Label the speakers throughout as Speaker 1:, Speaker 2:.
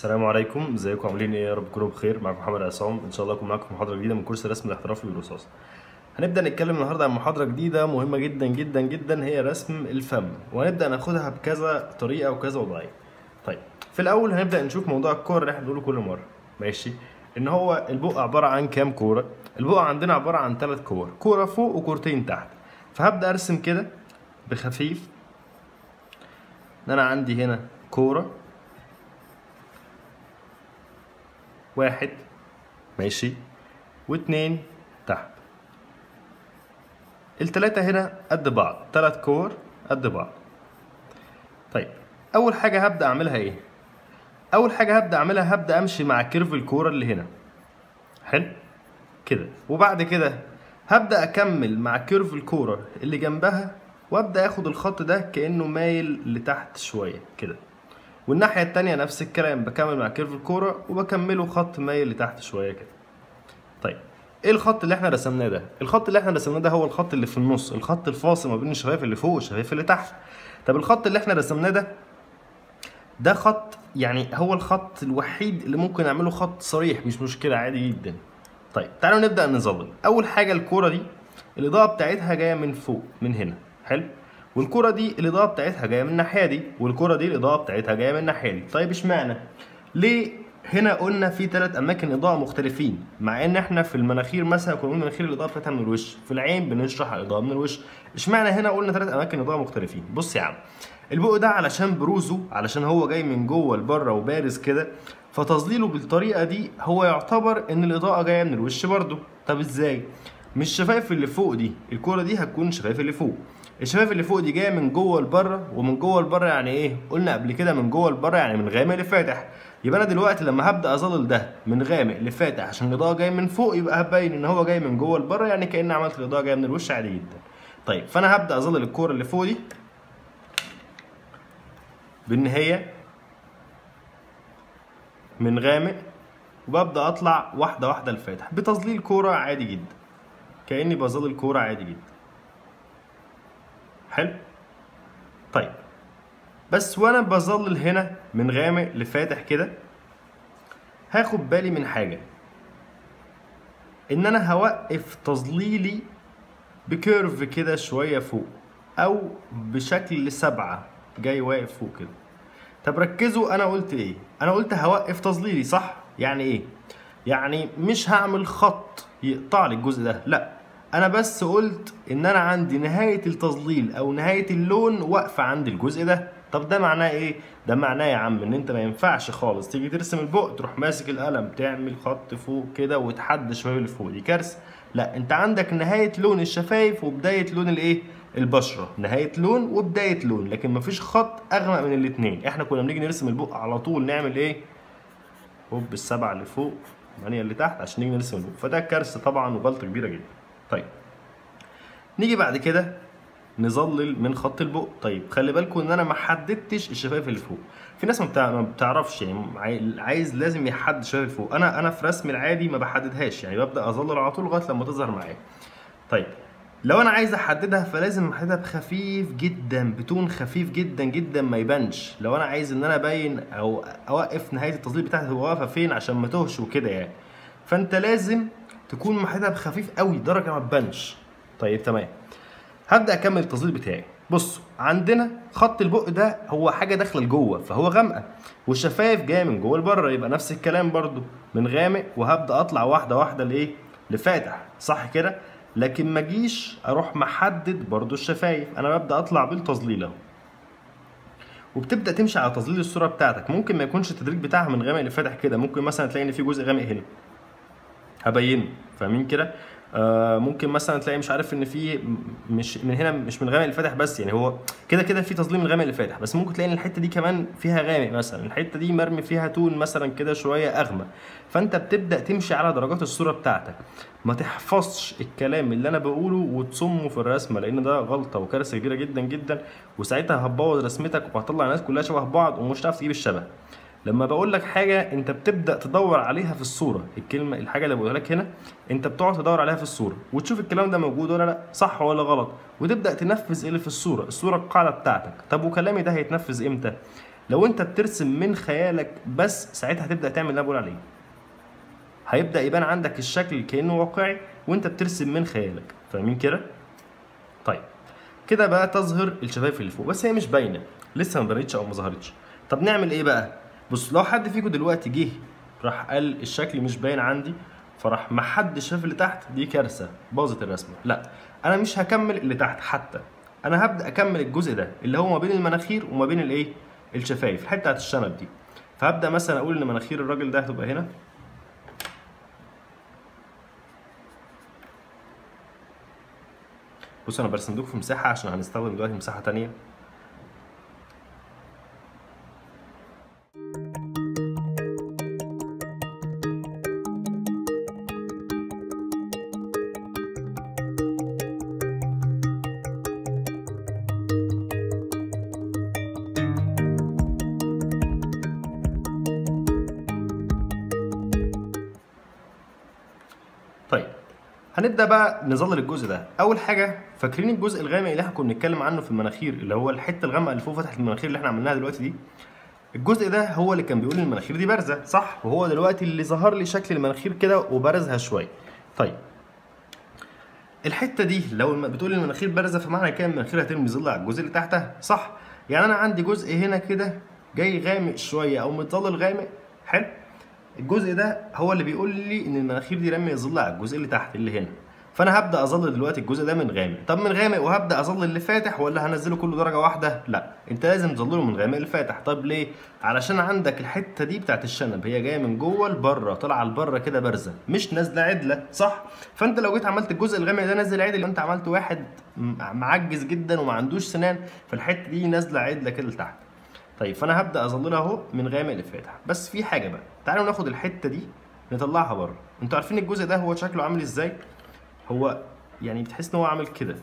Speaker 1: السلام عليكم ازيكم عاملين ايه يا رب تكونوا بخير معاكم محمد عصام ان شاء الله اكون معاكم في محاضره جديده من كورس الرسم الاحترافي بالرصاص هنبدا نتكلم النهارده عن محاضره جديده مهمه جدا جدا جدا هي رسم الفم وهنبدا ناخدها بكذا طريقه وكذا وضعيه طيب في الاول هنبدا نشوف موضوع الكور اللي احنا بنقوله كل مره ماشي ان هو البق عباره عن كام كوره البق عندنا عباره عن ثلاث كور كوره فوق وكورتين تحت فهبدا ارسم كده بخفيف ان انا عندي هنا كوره واحد ماشي واتنين تحت التلاتة هنا قد بعض تلات كور قد بعض طيب أول حاجة هبدأ أعملها إيه؟ أول حاجة هبدأ أعملها هبدأ أمشي مع كيرف الكورة اللي هنا حلو كده وبعد كده هبدأ أكمل مع كيرف الكورة اللي جنبها وأبدأ آخد الخط ده كأنه مايل لتحت شوية كده والناحية التانية نفس الكلام بكمل مع كيرف الكورة وبكمله خط مايل لتحت شوية كده طيب ايه الخط اللي احنا رسمناه ده الخط اللي احنا رسمناه ده هو الخط اللي في النص الخط الفاصل ما بين الشفايف اللي فوق والشفايف اللي تحت طب الخط اللي احنا رسمناه ده ده خط يعني هو الخط الوحيد اللي ممكن نعمله خط صريح مش مشكلة عادي جدا طيب تعالوا نبدأ نظلل أول حاجة الكورة دي الإضاءة بتاعتها جاية من فوق من هنا حلو والكرة دي الإضاءة بتاعتها جاية من الناحية دي والكرة دي الإضاءة بتاعتها جاية من الناحية دي طيب اشمعنى؟ ليه هنا قلنا في ثلاث أماكن إضاءة مختلفين مع إن إحنا في المناخير مثلا كنا بنقول المناخير الإضاءة بتاعتها من الوش في العين بنشرح الإضاءة من الوش اشمعنى هنا قلنا ثلاث أماكن إضاءة مختلفين بص يا عم البق ده علشان بروزه علشان هو جاي من جوه لبره وبارز كده فتظليله بالطريقة دي هو يعتبر إن الإضاءة جاية من الوش برضه طب إزاي؟ مش الشفايف اللي فوق دي الكرة دي هتكون الشفايف اللي فوق الشفايف اللي فوق دي جايه من جوه لبره ومن جوه لبره يعني ايه قلنا قبل كده من جوه لبره يعني من غامق لفاتح يبقى انا دلوقتي لما هبدا اظلل ده من غامق لفاتح عشان الاضاءه جايه من فوق يبقى هبين ان هو جاي من جوه لبره يعني كاني عملت الاضاءه جايه من الوش عادي جدا طيب فانا هبدا اظلل الكوره اللي فوق دي بان هي من غامق وببدا اطلع واحده واحده لفاتح بتظليل كوره عادي جدا كاني بظلل كوره عادي جدا حلو طيب بس وانا بظلل هنا من غامق لفاتح كده هاخد بالي من حاجه ان انا هوقف تظليلي بكيرف كده شويه فوق او بشكل سبعه جاي واقف فوق كده طب ركزوا انا قلت ايه انا قلت هوقف تظليلي صح يعني ايه يعني مش هعمل خط يقطع لي الجزء ده لا انا بس قلت ان انا عندي نهاية التظليل او نهاية اللون واقفة عند الجزء ده طب ده معناه ايه ده معناه يا عم ان انت ما ينفعش خالص تيجي ترسم البق تروح ماسك القلم تعمل خط فوق كده وتحدد الشفايف اللي فوق دي كارثة لا انت عندك نهاية لون الشفايف وبداية لون الايه البشرة نهاية لون وبداية لون لكن مفيش خط اغمق من الاتنين احنا كنا بنيجي نرسم البق على طول نعمل ايه هوب السبعة اللي فوق الثمانية اللي تحت عشان نيجي نرسم البق فده كارثة طبعا وغلطة كبيرة جدا طيب نيجي بعد كده نظلل من خط البق طيب خلي بالكم ان انا ما حددتش الشفايف اللي فوق في ناس ما, بتاع... ما بتعرفش يعني عايز لازم يحدد الشفايف اللي فوق انا انا في رسم العادي ما بحددهاش يعني ببدا اظلل على طول لغايه لما تظهر معايا طيب لو انا عايز احددها فلازم احددها بخفيف جدا بتون خفيف جدا جدا ما يبانش لو انا عايز ان انا ابين او اوقف نهايه التظليل بتاعتي هو واقفه فين عشان ما توهش وكده يعني فانت لازم تكون محددها بخفيف قوي درجه ما تبانش طيب تمام هبدا اكمل التظليل بتاعي بصوا عندنا خط البق ده هو حاجه داخله لجوه فهو غامقه والشفايف جايه من جوه لبره يبقى نفس الكلام برضو من غامق وهبدا اطلع واحده واحده لايه لفاتح صح كده لكن ما اجيش اروح محدد برضو الشفايف انا ببدا اطلع بالتظليل اهو وبتبدا تمشي على تظليل الصوره بتاعتك ممكن ما يكونش التدريج بتاعها من غامق لفاتح كده ممكن مثلا تلاقي ان في جزء غامق هنا هبينه فاهمين كده آه ممكن مثلا تلاقي مش عارف ان في مش من هنا مش من غامق لفاتح بس يعني هو كده كده في تظليل من غامق لفاتح بس ممكن تلاقي ان الحته دي كمان فيها غامق مثلا الحته دي مرمي فيها تون مثلا كده شويه اغمق فانت بتبدا تمشي على درجات الصوره بتاعتك ما تحفظش الكلام اللي انا بقوله وتصمه في الرسمه لان ده غلطه وكارثه كبيره جدا جدا وساعتها هتبوظ رسمتك وهتطلع الناس كلها شبه بعض ومش هتعرف تجيب الشبه لما بقول لك حاجه انت بتبدا تدور عليها في الصوره الكلمه الحاجه اللي بقولها لك هنا انت بتقعد تدور عليها في الصوره وتشوف الكلام ده موجود ولا لا صح ولا غلط وتبدا تنفذ ايه اللي في الصوره الصوره القاعده بتاعتك طب وكلامي ده هيتنفذ امتى لو انت بترسم من خيالك بس ساعتها هتبدا تعمل اللي انا بقول عليه هيبدا يبان عندك الشكل كانه واقعي وانت بترسم من خيالك فاهمين كده طيب كده بقى تظهر الشفايف اللي فوق بس هي مش باينه لسه ما بانتش او ما ظهرتش طب نعمل ايه بقى بص لو حد فيكم دلوقتي جه راح قال الشكل مش باين عندي فراح ما حدش شاف اللي تحت دي كارثه باظت الرسمه لا انا مش هكمل اللي تحت حتى انا هبدا اكمل الجزء ده اللي هو ما بين المناخير وما بين الايه الشفايف الحته بتاعت الشنب دي فهبدا مثلا اقول ان مناخير الراجل ده هتبقى هنا بص انا برسم لكم في مساحه عشان هنستخدم دلوقتي مساحه تانية طيب هنبدا بقى نظلل الجزء ده اول حاجه فاكرين الجزء الغامق اللي احنا كنا بنتكلم عنه في المناخير اللي هو الحته الغامقه اللي فوق فتحه المناخير اللي احنا عملناها دلوقتي دي الجزء ده هو اللي كان بيقول ان المناخير دي بارزه صح وهو دلوقتي اللي ظهر لي شكل المناخير كده وبرزها شويه طيب الحته دي لو الم- بتقول المناخير بارزه فمعنى كده المناخير هترمي ظل على الجزء اللي تحتها صح يعني انا عندي جزء هنا كده جاي غامق شويه او متظلل غامق حلو الجزء ده هو اللي بيقول لي ان المناخير دي رمي ظل على الجزء اللي تحت اللي هنا فانا هبدا اظلل دلوقتي الجزء ده من غامق طب من غامق وهبدا اظلل اللي فاتح ولا هنزله كله درجه واحده لا انت لازم تظلله من غامق لفاتح طب ليه علشان عندك الحته دي بتاعت الشنب هي جايه من جوه لبره طالعه لبره كده بارزه مش نازله عدله صح فانت لو جيت عملت الجزء الغامق ده نازل عدل انت عملت واحد م- معجز جدا وما عندوش سنان فالحته دي نازله عدله كده لتحت طيب فانا هبدا اظللها اهو من غامق لفاتح بس في حاجه بقى تعالوا ناخد الحته دي نطلعها بره انتوا عارفين الجزء ده هو شكله عامل ازاي هو يعني بتحس ان هو عامل كده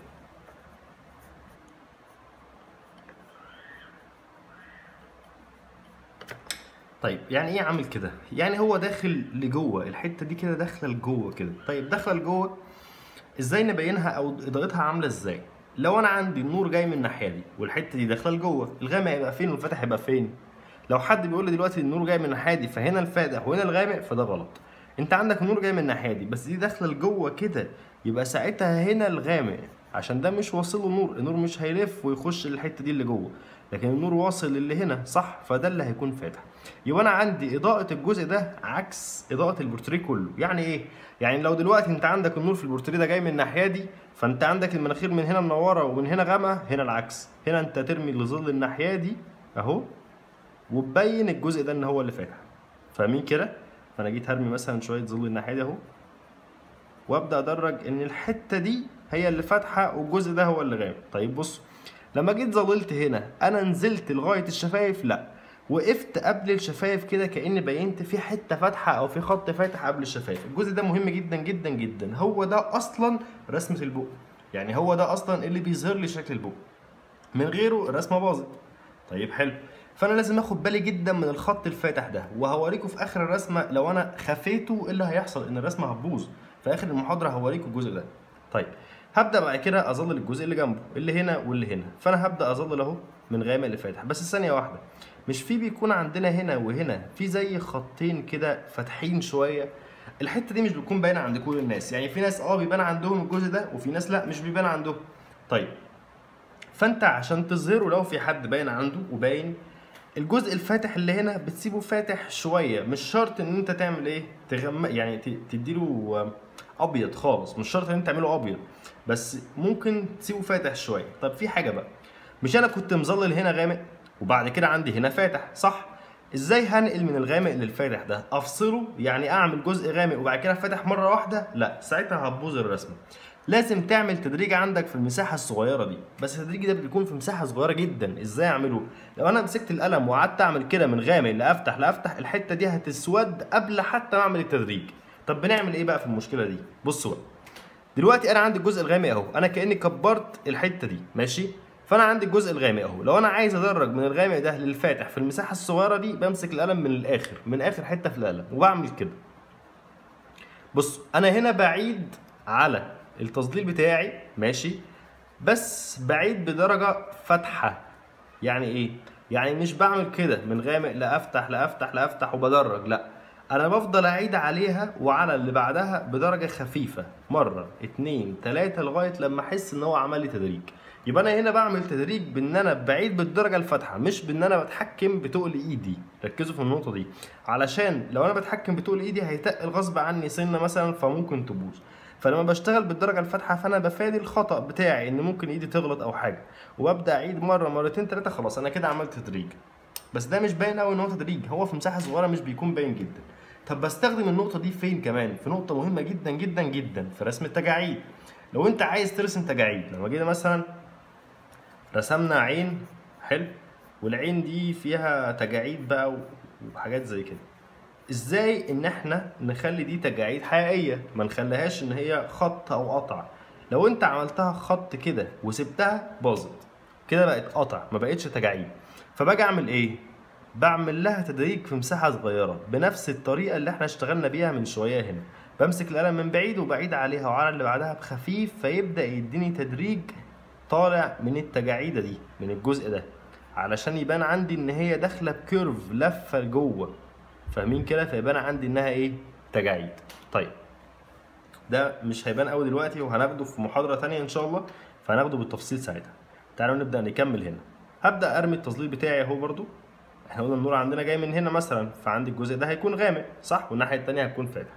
Speaker 1: طيب يعني ايه عامل كده يعني هو داخل لجوه الحته دي كده داخله لجوه كده طيب داخله لجوه ازاي نبينها او اضاءتها عامله ازاي لو انا عندي النور جاي من الناحيه دي والحته دي داخله لجوه الغامق هيبقى فين والفاتح هيبقى فين لو حد بيقول لي دلوقتي النور جاي من الناحيه دي فهنا الفاتح وهنا الغامق فده غلط انت عندك النور جاي من الناحيه دي بس دي داخله لجوه كده يبقى ساعتها هنا الغامق عشان ده مش واصل له نور النور مش هيلف ويخش الحته دي اللي جوه لكن النور واصل للي هنا صح فده اللي هيكون فاتح يبقى انا عندي اضاءه الجزء ده عكس اضاءه البورتريه كله يعني ايه يعني لو دلوقتي انت عندك النور في البورتريه ده جاي من الناحيه دي فانت عندك المناخير من هنا منوره ومن هنا غامقه هنا العكس هنا انت ترمي لظل الناحيه دي اهو وتبين الجزء ده ان هو اللي فاتح فاهمين كده فانا جيت هرمي مثلا شويه ظل الناحيه دي اهو وابدا ادرج ان الحته دي هي اللي فاتحه والجزء ده هو اللي غامق طيب بص لما جيت ظللت هنا انا نزلت لغايه الشفايف لا وقفت قبل الشفايف كده كاني بينت في حته فاتحه او في خط فاتح قبل الشفايف الجزء ده مهم جدا جدا جدا هو ده اصلا رسمه البق يعني هو ده اصلا اللي بيظهر لي شكل البق من غيره الرسمه باظت طيب حلو فانا لازم اخد بالي جدا من الخط الفاتح ده وهوريكم في اخر الرسمه لو انا خفيته ايه اللي هيحصل ان الرسمه هتبوظ في اخر المحاضره هوريكم الجزء ده طيب هبدا بعد كده اظلل الجزء اللي جنبه اللي هنا واللي هنا فانا هبدا اظلل اهو من غامق لفاتح بس ثانيه واحده مش في بيكون عندنا هنا وهنا في زي خطين كده فاتحين شويه الحته دي مش بتكون باينه عند كل الناس يعني في ناس اه بيبان عندهم الجزء ده وفي ناس لا مش بيبان عندهم طيب فانت عشان تظهره لو في حد باين عنده وباين الجزء الفاتح اللي هنا بتسيبه فاتح شويه مش شرط ان انت تعمل ايه تغمق يعني ت- تديله ابيض خالص مش شرط ان انت تعمله ابيض بس ممكن تسيبه فاتح شويه طب في حاجه بقى مش انا كنت مظلل هنا غامق وبعد كده عندي هنا فاتح صح ازاي هنقل من الغامق للفاتح ده افصله يعني اعمل جزء غامق وبعد كده فاتح مره واحده لا ساعتها هتبوظ الرسمه لازم تعمل تدريج عندك في المساحه الصغيره دي بس التدريج ده بيكون في مساحه صغيره جدا ازاي اعمله لو انا مسكت القلم وقعدت اعمل كده من غامق لافتح لافتح الحته دي هتسود قبل حتى ما اعمل التدريج طب بنعمل ايه بقى في المشكله دي بصوا بقى دلوقتي انا عندي الجزء الغامق اهو انا كاني كبرت الحته دي ماشي فانا عندي الجزء الغامق اهو لو انا عايز ادرج من الغامق ده للفاتح في المساحه الصغيره دي بمسك القلم من الاخر من اخر حته في القلم وبعمل كده بص انا هنا بعيد على التظليل بتاعي ماشي بس بعيد بدرجه فاتحه يعني ايه يعني مش بعمل كده من غامق لا افتح لا افتح لا افتح وبدرج لا انا بفضل اعيد عليها وعلى اللي بعدها بدرجه خفيفه مره اتنين تلاته لغايه لما احس ان هو عمل لي تدريج يبقى انا هنا بعمل تدريج بان انا بعيد بالدرجه الفاتحه مش بان انا بتحكم بتقل ايدي ركزوا في النقطه دي علشان لو انا بتحكم بتقل ايدي هيتقل غصب عني سنه مثلا فممكن تبوظ فلما بشتغل بالدرجه الفاتحه فانا بفادي الخطا بتاعي ان ممكن ايدي تغلط او حاجه وببدا اعيد مره مرتين ثلاثه خلاص انا كده عملت تدريج بس ده مش باين قوي ان هو تدريج هو في مساحه صغيره مش بيكون باين جدا طب بستخدم النقطه دي فين كمان في نقطه مهمه جدا جدا جدا في رسم التجاعيد لو انت عايز ترسم تجاعيد لما جينا مثلا رسمنا عين حلو والعين دي فيها تجاعيد بقى وحاجات زي كده ازاي ان احنا نخلي دي تجاعيد حقيقيه ما نخليهاش ان هي خط او قطع لو انت عملتها خط كده وسبتها باظت كده بقت قطع ما بقتش تجاعيد فباجي اعمل ايه بعمل لها تدريج في مساحه صغيره بنفس الطريقه اللي احنا اشتغلنا بيها من شويه هنا بمسك القلم من بعيد وبعيد عليها وعلى اللي بعدها بخفيف فيبدا يديني تدريج طالع من التجاعيده دي من الجزء ده علشان يبان عندي ان هي داخله بكيرف لفه لجوه فاهمين كده فيبان عندي انها ايه تجاعيد طيب ده مش هيبان قوي دلوقتي وهناخده في محاضره تانية ان شاء الله فهناخده بالتفصيل ساعتها تعالوا نبدا نكمل هنا هبدا ارمي التظليل بتاعي اهو برضو احنا قلنا النور عندنا جاي من هنا مثلا فعندي الجزء ده هيكون غامق صح والناحيه التانية هتكون فاتح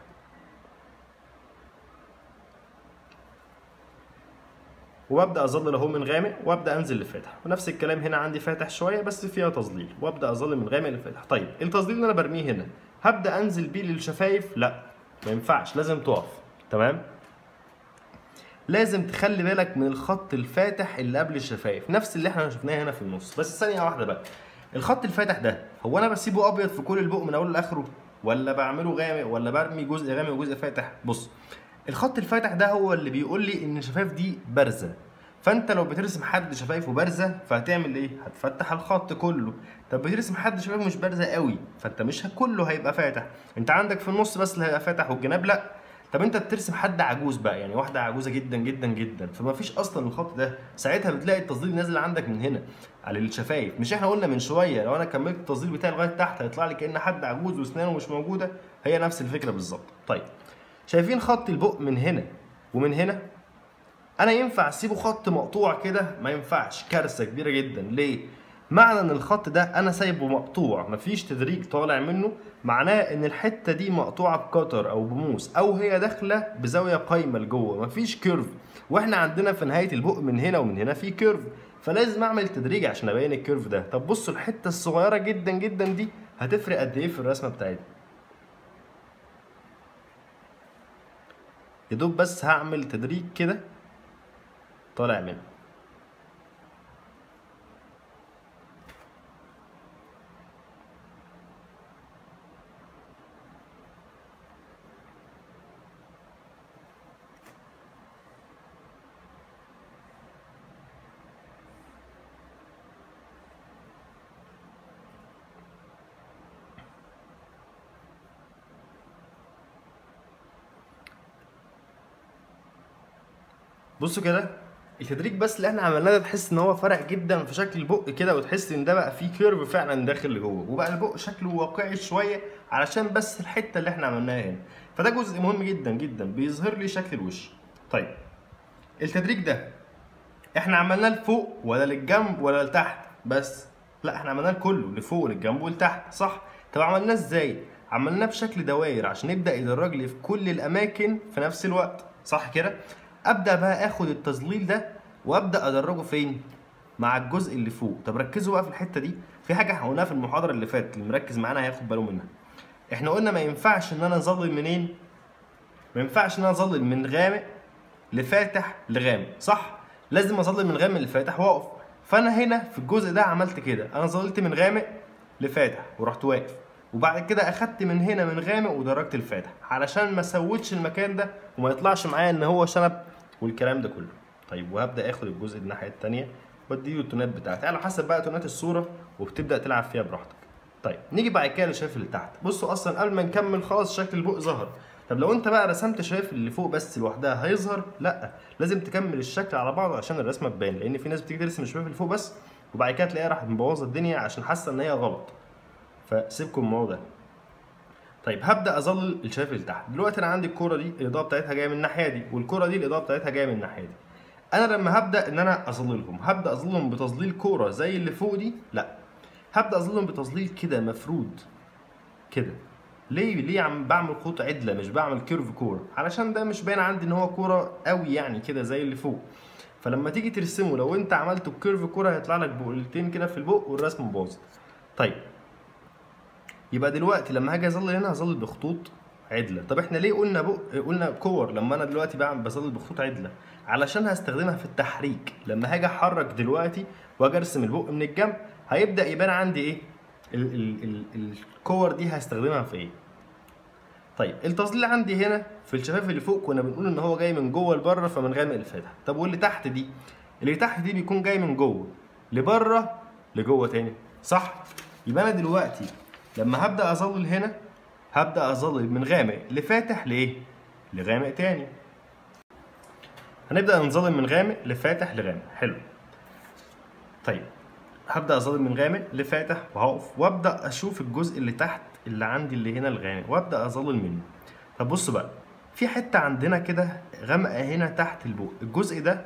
Speaker 1: وببدا اظلل اهو من غامق وابدا انزل لفاتح ونفس الكلام هنا عندي فاتح شويه بس فيها تظليل وابدا اظلل من غامق لفاتح طيب التظليل اللي انا برميه هنا هبدا انزل بيه للشفايف لا ما ينفعش لازم تقف تمام لازم تخلي بالك من الخط الفاتح اللي قبل الشفايف نفس اللي احنا شفناه هنا في النص بس ثانيه واحده بقى الخط الفاتح ده هو انا بسيبه ابيض في كل البق من اوله لاخره ولا بعمله غامق ولا برمي جزء غامق وجزء فاتح بص الخط الفاتح ده هو اللي بيقول لي ان الشفايف دي بارزه فانت لو بترسم حد شفايفه بارزه فهتعمل ايه هتفتح الخط كله طب بترسم حد شفايفه مش بارزه قوي فانت مش كله هيبقى فاتح انت عندك في النص بس اللي هيبقى فاتح والجناب لا طب انت بترسم حد عجوز بقى يعني واحده عجوزه جدا جدا جدا فما فيش اصلا الخط ده ساعتها بتلاقي التظليل نازل عندك من هنا على الشفايف مش احنا قلنا من شويه لو انا كملت التظليل بتاعي لغايه تحت هيطلع لي كان حد عجوز واسنانه مش موجوده هي نفس الفكره بالظبط طيب شايفين خط البق من هنا ومن هنا انا ينفع اسيبه خط مقطوع كده ما ينفعش كارثه كبيره جدا ليه معنى ان الخط ده انا سايبه مقطوع مفيش تدريج طالع منه معناه ان الحته دي مقطوعه بقطر او بموس او هي داخله بزاويه قايمه لجوه مفيش كيرف واحنا عندنا في نهايه البق من هنا ومن هنا في كيرف فلازم اعمل تدريج عشان ابين الكيرف ده طب بصوا الحته الصغيره جدا جدا دي هتفرق قد ايه في الرسمه بتاعتنا يا دوب بس هعمل تدريج كده طالع منه بصوا كده التدريج بس اللي احنا عملناه ده تحس ان هو فرق جدا في شكل البق كده وتحس ان ده بقى فيه كيرف فعلا داخل لجوه وبقى البق شكله واقعي شويه علشان بس الحته اللي احنا عملناها هنا فده جزء مهم جدا جدا بيظهر لي شكل الوش طيب التدريج ده احنا عملناه لفوق ولا للجنب ولا لتحت بس لا احنا عملناه لكله لفوق للجنب ولتحت صح طب عملناه ازاي عملناه بشكل دوائر عشان يبدا يدرج لي في كل الاماكن في نفس الوقت صح كده ابدا بقى اخد التظليل ده وابدا ادرجه فين مع الجزء اللي فوق طب ركزوا بقى في الحته دي في حاجه احنا قلناها في المحاضره اللي فاتت اللي مركز معانا هياخد باله منها احنا قلنا ما ينفعش ان انا اظلل منين ما ينفعش ان انا اظلل من غامق لفاتح لغامق صح لازم اظلل من غامق لفاتح واقف فانا هنا في الجزء ده عملت كده انا ظللت من غامق لفاتح ورحت واقف وبعد كده اخدت من هنا من غامق ودرجت الفاتح علشان ما اسودش المكان ده وما يطلعش معايا ان هو شنب والكلام ده كله طيب وهبدا اخد الجزء الناحيه الثانيه واديله التونات بتاعتي على حسب بقى تونات الصوره وبتبدا تلعب فيها براحتك طيب نيجي بعد كده للشايف اللي تحت بصوا اصلا قبل ما نكمل خلاص شكل البق ظهر طب لو انت بقى رسمت شايف اللي فوق بس لوحدها هيظهر لا لازم تكمل الشكل على بعضه عشان الرسمه تبان لان في ناس بتيجي ترسم الشفايف اللي فوق بس وبعد كده تلاقيها راحت مبوظه الدنيا عشان حاسه ان هي غلط فسيبكم من الموضوع ده طيب هبدا اظلل الشفايف اللي تحت دلوقتي انا عندي الكوره دي الاضاءه بتاعتها جايه من الناحيه دي والكوره دي الاضاءه بتاعتها جايه من الناحيه دي انا لما هبدا ان انا اظللهم هبدا اظللهم بتظليل كوره زي اللي فوق دي لا هبدا اظللهم بتظليل كده مفرود كده ليه ليه عم بعمل خطوط عدله مش بعمل كيرف كوره علشان ده مش باين عندي ان هو كوره قوي يعني كده زي اللي فوق فلما تيجي ترسمه لو انت عملته بكيرف كوره هيطلع لك بقولتين كده في البق والرسم باظ طيب يبقى دلوقتي لما هاجي اظلل هنا هظلل بخطوط عدله طب احنا ليه قلنا بق قلنا كور لما انا دلوقتي بعمل بظلل بخطوط عدله علشان هستخدمها في التحريك لما هاجي احرك دلوقتي واجي ارسم البق من الجنب هيبدا يبان عندي ايه ال ال ال الكور دي هستخدمها في ايه طيب التظليل عندي هنا في الشفايف اللي فوق كنا بنقول ان هو جاي من جوه لبره فمن غامق لفاتح طب واللي تحت دي اللي تحت دي بيكون جاي من جوه لبره لجوه تاني صح يبقى انا دلوقتي لما هبدا اظلل هنا هبدا اظلل من غامق لفاتح لايه لغامق تاني هنبدا نظلل من غامق لفاتح لغامق حلو طيب هبدا اظلل من غامق لفاتح وهقف وابدا اشوف الجزء اللي تحت اللي عندي اللي هنا الغامق وابدا اظلل منه طب بصوا بقى في حته عندنا كده غامقه هنا تحت البق الجزء ده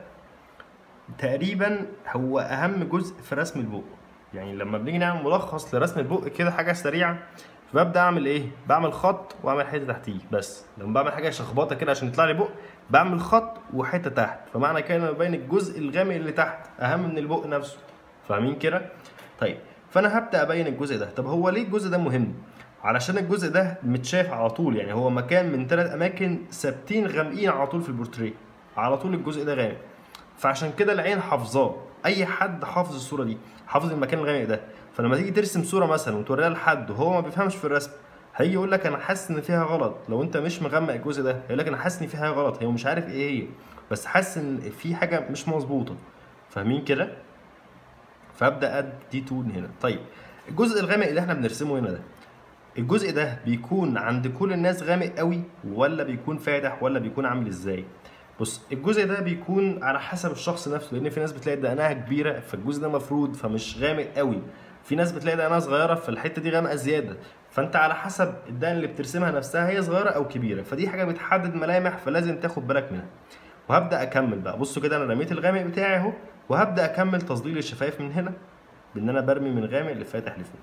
Speaker 1: تقريبا هو اهم جزء في رسم البق يعني لما بنيجي نعمل ملخص لرسم البق كده حاجه سريعه فببدا اعمل ايه بعمل خط واعمل حته تحتيه بس لما بعمل حاجه شخبطه كده عشان يطلع لي بق بعمل خط وحته تحت فمعنى كده انا ببين الجزء الغامق اللي تحت اهم من البق نفسه فاهمين كده طيب فانا هبدا ابين الجزء ده طب هو ليه الجزء ده مهم علشان الجزء ده متشاف على طول يعني هو مكان من ثلاث اماكن ثابتين غامقين على طول في البورتريه على طول الجزء ده غامق فعشان كده العين حافظاه اي حد حافظ الصوره دي حافظ المكان الغامق ده فلما تيجي ترسم صوره مثلا وتوريها لحد وهو ما بيفهمش في الرسم هيجي يقول لك انا حاسس ان فيها غلط لو انت مش مغمق الجزء ده هيقول لك انا حاسس ان في حاجه غلط هو مش عارف ايه هي بس حاسس ان في حاجه مش مظبوطه فاهمين كده فابدا ادي تون هنا طيب الجزء الغامق اللي احنا بنرسمه هنا ده الجزء ده بيكون عند كل الناس غامق قوي ولا بيكون فاتح ولا بيكون عامل ازاي بص الجزء ده بيكون على حسب الشخص نفسه لان في ناس بتلاقي دقنها كبيره فالجزء ده مفرود فمش غامق قوي في ناس بتلاقي دقنها صغيره فالحته دي غامقه زياده فانت على حسب الدقن اللي بترسمها نفسها هي صغيره او كبيره فدي حاجه بتحدد ملامح فلازم تاخد بالك منها وهبدا اكمل بقى بصوا كده انا رميت الغامق بتاعي اهو وهبدا اكمل تظليل الشفايف من هنا بان انا برمي من غامق لفاتح لفوق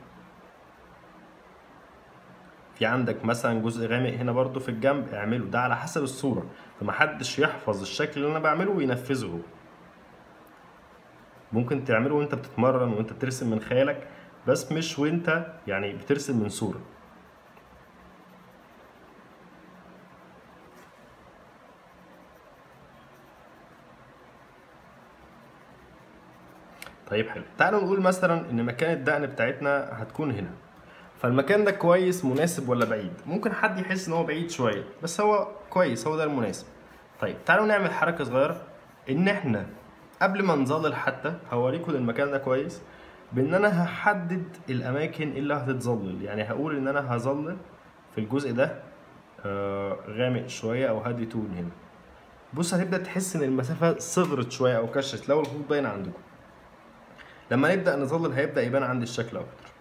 Speaker 1: في عندك مثلا جزء غامق هنا برضو في الجنب اعمله ده على حسب الصورة فمحدش يحفظ الشكل اللي انا بعمله وينفذه هو ممكن تعمله وانت بتتمرن وانت بترسم من خيالك بس مش وانت يعني بترسم من صورة طيب حلو تعالوا نقول مثلا ان مكان الدقن بتاعتنا هتكون هنا فالمكان ده كويس مناسب ولا بعيد ممكن حد يحس ان هو بعيد شويه بس هو كويس هو ده المناسب طيب تعالوا نعمل حركه صغيره ان احنا قبل ما نظلل حتى هوريكم المكان ده كويس بان انا هحدد الاماكن اللي هتتظلل يعني هقول ان انا هظلل في الجزء ده آه غامق شويه او هادي تون هنا بص هتبدا تحس ان المسافه صغرت شويه او كشت لو الخطوط باينه عندكم لما نبدا نظلل هيبدا يبان عندي الشكل اكتر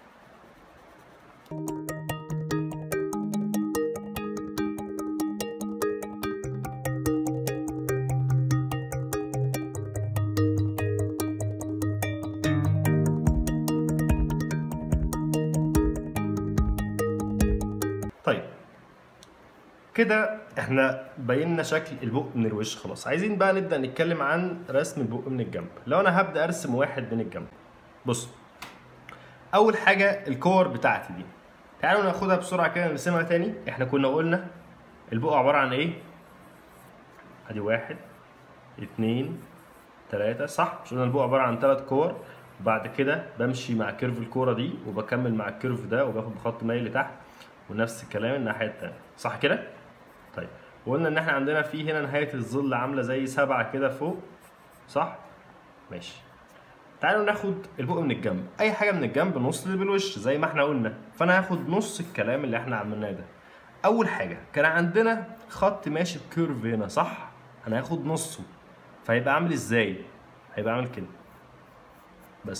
Speaker 1: طيب كده احنا بينا شكل البق من الوش خلاص عايزين بقى نبدا نتكلم عن رسم البق من الجنب لو انا هبدا ارسم واحد من الجنب بص اول حاجه الكور بتاعتي دي تعالوا ناخدها بسرعه كده نرسمها تاني احنا كنا قلنا البق عباره عن ايه ادي واحد اتنين تلاتة صح مش قلنا البق عباره عن تلات كور وبعد كده بمشي مع كيرف الكوره دي وبكمل مع الكيرف ده وباخد بخط مايل لتحت ونفس الكلام الناحيه التانيه صح كده طيب وقلنا ان احنا عندنا في هنا نهايه الظل عامله زي سبعه كده فوق صح ماشي تعالوا ناخد البق من الجنب اي حاجه من الجنب نص اللي بالوش زي ما احنا قلنا فانا هاخد نص الكلام اللي احنا عملناه ده اول حاجه كان عندنا خط ماشي بكيرف هنا صح انا هاخد نصه فهيبقى عامل ازاي هيبقى عامل كده بس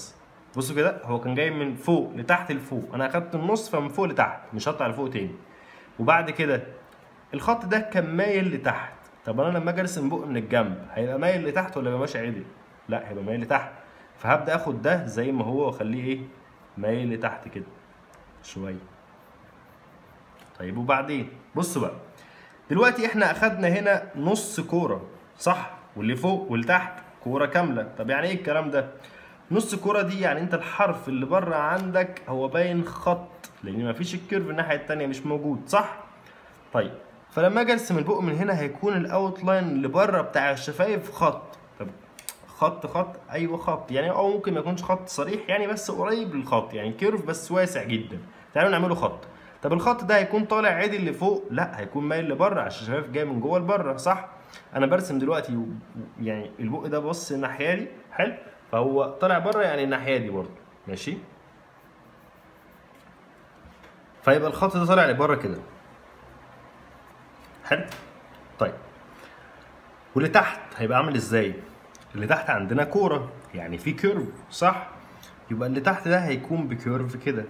Speaker 1: بصوا كده هو كان جاي من فوق لتحت لفوق انا اخدت النص فمن فوق لتحت مش هطلع لفوق تاني وبعد كده الخط ده كان مايل لتحت طب انا لما اجي ارسم بق من الجنب هيبقى مايل لتحت ولا يبقى ماشي عدل لا هيبقى مايل لتحت فهبدا اخد ده زي ما هو واخليه ايه مايل لتحت كده شويه طيب وبعدين بصوا بقى دلوقتي احنا اخدنا هنا نص كوره صح واللي فوق واللي تحت كوره كامله طب يعني ايه الكلام ده نص كوره دي يعني انت الحرف اللي بره عندك هو باين خط لان مفيش الكيرف الناحيه التانيه مش موجود صح طيب فلما اجي ارسم البق من هنا هيكون الاوت لاين اللي بره بتاع الشفايف خط طب خط خط ايوه خط يعني او ممكن ما يكونش خط صريح يعني بس قريب للخط يعني كيرف بس واسع جدا تعالوا نعمله خط طب الخط ده هيكون طالع عدل لفوق لا هيكون مايل لبره عشان الشفايف جايه من جوه لبره صح انا برسم دلوقتي و- يعني البق ده بص الناحيه دي حلو فهو طالع بره يعني الناحيه دي برضه ماشي فيبقى الخط ده طالع لبره كده حلو طيب واللي تحت هيبقى عامل ازاي اللي تحت عندنا كوره يعني في كيرف صح يبقى اللي تحت ده هيكون بكيرف كده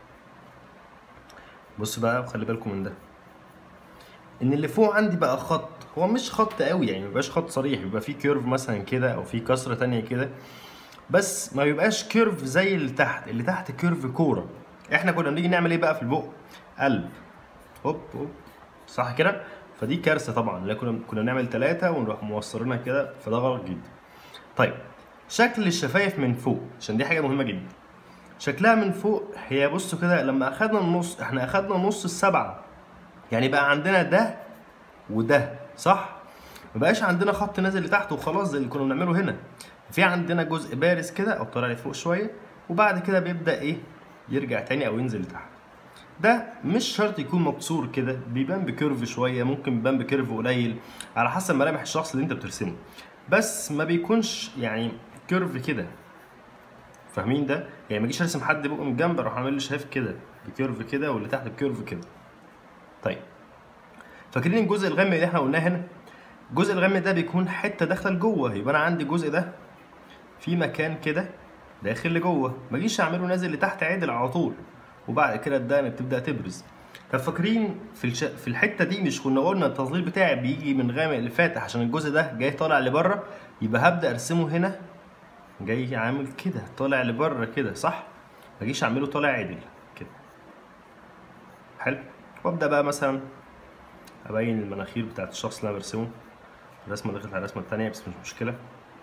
Speaker 1: بص بقى وخلي بالكم من ده ان اللي فوق عندي بقى خط هو مش خط قوي يعني مبيبقاش خط صريح بيبقى فيه كيرف مثلا كده او فيه كسره تانية كده بس ما بيبقاش كيرف زي اللي تحت اللي تحت كيرف كوره احنا كنا بنيجي نعمل ايه بقى في البق قلب هوب هوب صح كده فدي كارثه طبعا لا كنا كنا بنعمل ثلاثه ونروح موصلينها كده فده غلط جدا طيب شكل الشفايف من فوق عشان دي حاجه مهمه جدا شكلها من فوق هي بصوا كده لما اخدنا النص احنا اخدنا نص السبعه يعني بقى عندنا ده وده صح ما بقاش عندنا خط نازل لتحت وخلاص زي اللي كنا بنعمله هنا في عندنا جزء بارز كده او طالع لفوق شويه وبعد كده بيبدا ايه يرجع تاني او ينزل لتحت ده مش شرط يكون مكسور كده بيبان بكيرف شويه ممكن يبان بكيرف قليل على حسب ملامح الشخص اللي انت بترسمه بس ما بيكونش يعني كيرف كده فاهمين ده يعني ما اجيش ارسم حد بقه من الجنب اروح اعمل له شايف كده بكيرف كده واللي تحت بكيرف كده طيب فاكرين الجزء الغامق اللي احنا قلناه هنا الجزء الغامق ده بيكون حته داخله لجوه يبقى انا عندي الجزء ده في مكان كده داخل لجوه ما اجيش اعمله نازل لتحت عدل على طول وبعد كده الدقن بتبدا تبرز طب فاكرين في الش... في الحته دي مش كنا قلنا التظليل بتاعي بيجي من غامق لفاتح عشان الجزء ده جاي طالع لبره يبقى هبدا ارسمه هنا جاي عامل كده طالع لبره كده صح ما اجيش اعمله طالع عدل كده حلو وابدا بقى مثلا ابين المناخير بتاعت الشخص اللي انا برسمه الرسمه دخلت على الرسمه التانية بس مش مشكله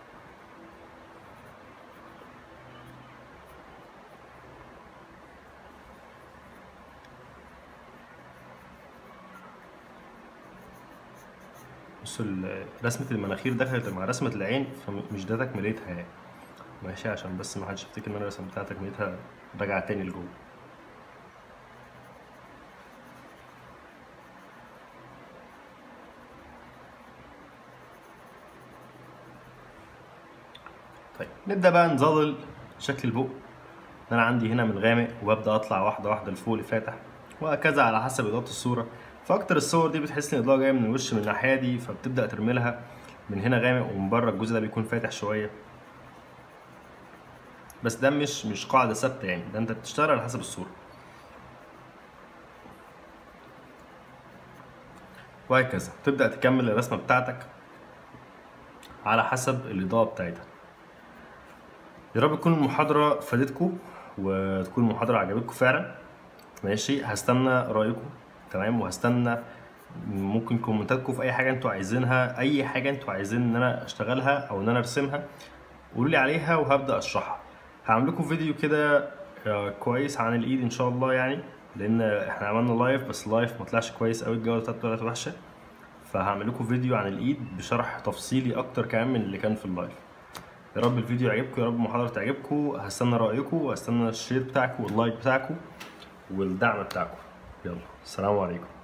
Speaker 1: بصوا ال- رسمة المناخير دخلت مع رسمة العين فمش ده تكملتها يعني ماشي عشان بس ما حدش يفتكر ان انا رسمتها تكملتها راجعة تاني لجوه طيب نبدأ بقى نظلل شكل البق انا عندي هنا من غامق وببدأ اطلع واحدة واحدة لفوق لفاتح وهكذا على حسب اضاءة الصورة فاكتر الصور دي بتحس ان الاضاءة جاية من الوش من الناحية دي فبتبدأ ترملها من هنا غامق ومن بره الجزء ده بيكون فاتح شوية بس ده مش مش قاعدة ثابتة يعني ده انت بتشتغل على حسب الصورة وهكذا تبدأ تكمل الرسمة بتاعتك على حسب الإضاءة بتاعتها يا رب تكون المحاضرة فادتكم وتكون المحاضرة عجبتكم فعلا ماشي هستنى رأيكم تمام وهستنى ممكن كومنتاتكم في أي حاجة انتوا عايزينها أي حاجة انتوا عايزين إن أنا أشتغلها أو إن أنا أرسمها قولوا لي عليها وهبدأ أشرحها هعمل لكم فيديو كده آه، كويس عن الإيد إن شاء الله يعني لأن إحنا عملنا لايف بس اللايف ما طلعش كويس أوي الجودة بتاعته طلعت وحشة فهعمل لكم فيديو عن الإيد بشرح تفصيلي أكتر كمان من اللي كان في اللايف يا رب الفيديو يعجبكم يا رب المحاضرة تعجبكم هستنى رأيكم وهستنى الشير بتاعكم واللايك بتاعكم والدعم بتاعكم يلا السلام عليكم